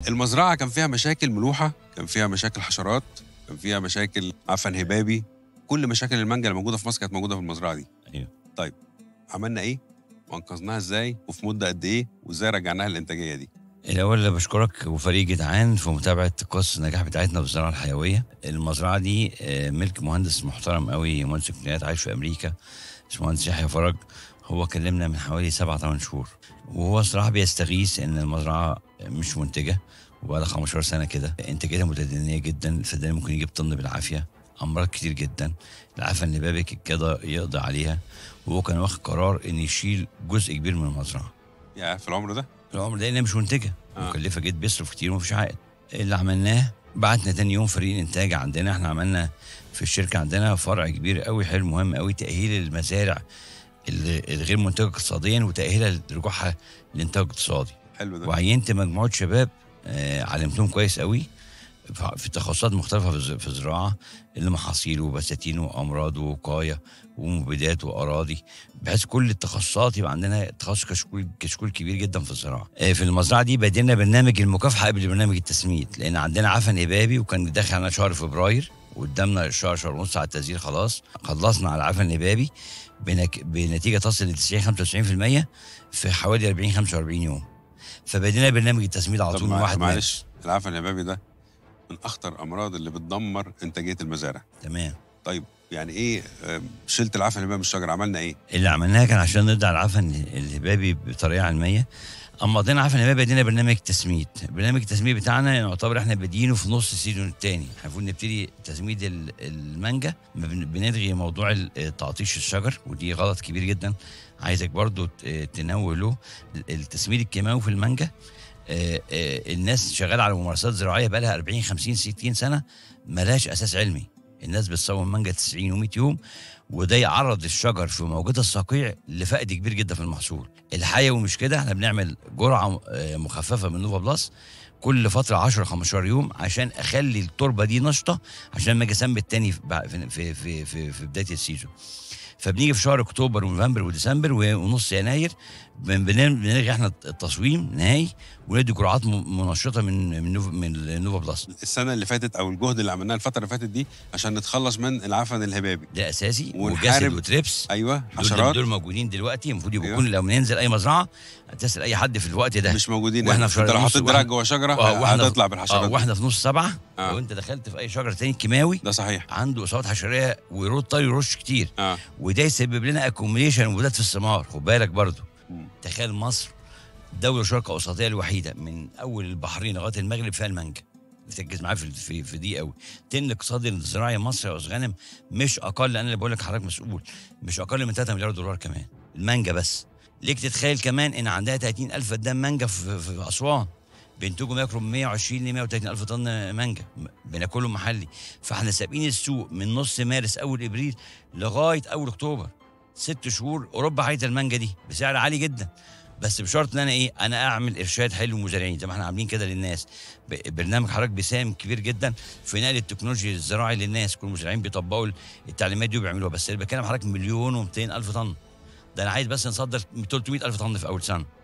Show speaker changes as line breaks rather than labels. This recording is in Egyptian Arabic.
المزرعه كان فيها مشاكل ملوحه كان فيها مشاكل حشرات كان فيها مشاكل عفن هبابي كل مشاكل المانجا اللي موجوده في مصر كانت موجوده في المزرعه دي
أيوه.
طيب عملنا ايه وانقذناها ازاي وفي مده قد ايه وازاي رجعناها للانتاجيه دي
الاول اللي بشكرك وفريق جدعان في متابعه قصه النجاح بتاعتنا في الزراعه الحيويه المزرعه دي آه، ملك مهندس محترم قوي مهندس الكليات عايش في امريكا اسمه مهندس يحيى فرج هو كلمنا من حوالي سبعة ثمان شهور وهو صراحه بيستغيث ان المزرعه مش منتجه وبقى لها 15 سنه كده انتاجيتها متدنيه جدا الفدان ممكن يجيب طن بالعافيه امراض كتير جدا العفن النبابي كده يقضي عليها وهو كان واخد قرار ان يشيل جزء كبير من المزرعه
يا في العمر ده
العمر ده لانها مش منتجه
آه.
مكلفه جدا بيصرف كتير ومفيش عائد اللي عملناه بعتنا تاني يوم فريق الانتاج عندنا احنا عملنا في الشركه عندنا فرع كبير قوي حلو مهم قوي تاهيل المزارع اللي- الغير منتجه اقتصاديا وتاهيلها لرجوعها لانتاج اقتصادي
حلو ده
وعينت مجموعه شباب آه، علمتهم كويس قوي في- في تخصصات مختلفه في الز- في الزراعه اللي محاصيل وبساتين وامراض ووقايه ومبيدات واراضي بحيث كل التخصصات يبقى عندنا تخصص كشكول كشكول كبير جدا في الزراعه آه، في المزرعه دي بدينا برنامج المكافحه قبل برنامج التسميد لان عندنا عفن ابابي وكان داخل على شهر فبراير وقدامنا شهر شهر ونص على التسجيل خلاص خلصنا على العفن الابابي بنك... بنتيجه تصل ل 90 95% في حوالي 40 45 يوم فبدينا برنامج التسميد على
طب
طول من
مع-
واحد مارس
معلش العفن الهبابي ده من اخطر الامراض اللي بتدمر انتاجيه المزارع
تمام
طيب يعني ايه آه، شلت العفن الهبابي من الشجره عملنا ايه
اللي عملناها كان عشان نرضى على العفن الهبابي بطريقه علميه اما قضينا عفن الهبابي بدينا برنامج تسميد برنامج التسميد بتاعنا يعتبر احنا بادئينه في نص السيزون الثاني احنا المفروض نبتدي تسميد ال- المانجا بن- بنلغي موضوع ال- تعطيش الشجر ودي غلط كبير جدا عايزك برضو ت- تنوه له التسميد الكيماوي في المانجا آه، آه، الناس شغاله على ممارسات زراعيه بقى لها 40 50 60 سنه ملهاش اساس علمي الناس بتصوم مانجا 90 و100 يوم وده يعرض الشجر في موجات الصقيع لفقد كبير جدا في المحصول الحيوي مش كده احنا بنعمل جرعه آه، مخففه من نوفا بلس كل فتره 10 15 يوم عشان اخلي التربه دي نشطه عشان ما اجي اسمي التاني في في في في, في بدايه السيزون فبنيجي في شهر اكتوبر ونوفمبر وديسمبر ونص يناير بن- بن- بنلغي احنا التصويم نهائي وندي جرعات م- منشطه من من نوفا, من نوفا بلس
السنه اللي فاتت او الجهد اللي عملناه الفتره اللي فاتت دي عشان نتخلص من العفن الهبابي
ده اساسي
ونحارب
وجسد وتريبس
ايوه
دول,
حشرات
دول موجودين دلوقتي المفروض يبقوا
أيوة.
كل لو ننزل اي مزرعه تسال اي حد في الوقت ده
مش موجودين
وإحنا
يعني.
في شهر
انت لو
ونص
حطيت
وإحنا-
دراعك جوه شجره
آه، وإحنا-
هتطلع
اه
بالحشرات
واحنا في نص سبعه
آه.
لو انت دخلت في اي شجره تاني كيماوي
ده صحيح
عنده اصابات حشريه ويرد طري يرش كتير
اه
وده يسبب لنا اكوميليشن ومبيدات في الثمار خد بالك برضه
مم.
تخيل مصر الدوله الشركه الوسطيه الوحيده من اول البحرين لغايه المغرب فيها المانجا تركز معايا في في, في دي قوي تن الاقتصاد الزراعي مصر يا استاذ غانم مش اقل انا اللي بقول لك حضرتك مسؤول مش اقل من 3 مليار دولار كمان المانجا بس ليك تتخيل كمان ان عندها 30 الف فدان مانجا في, في اسوان بينتجوا ما يقرب من 120 ل 130 الف طن مانجا م- بناكلهم محلي فاحنا سابقين السوق من نص مارس اول ابريل لغايه اول اكتوبر ست شهور اوروبا عايزه المانجا دي بسعر عالي جدا بس بشرط ان انا ايه انا اعمل ارشاد حلو للمزارعين زي ما احنا عاملين كده للناس ب- برنامج حضرتك بيساهم كبير جدا في نقل التكنولوجيا الزراعي للناس كل المزارعين بيطبقوا التعليمات دي وبيعملوها بس اللي بتكلم حضرتك مليون و200 الف طن ده انا عايز بس نصدر 300 الف طن في اول سنه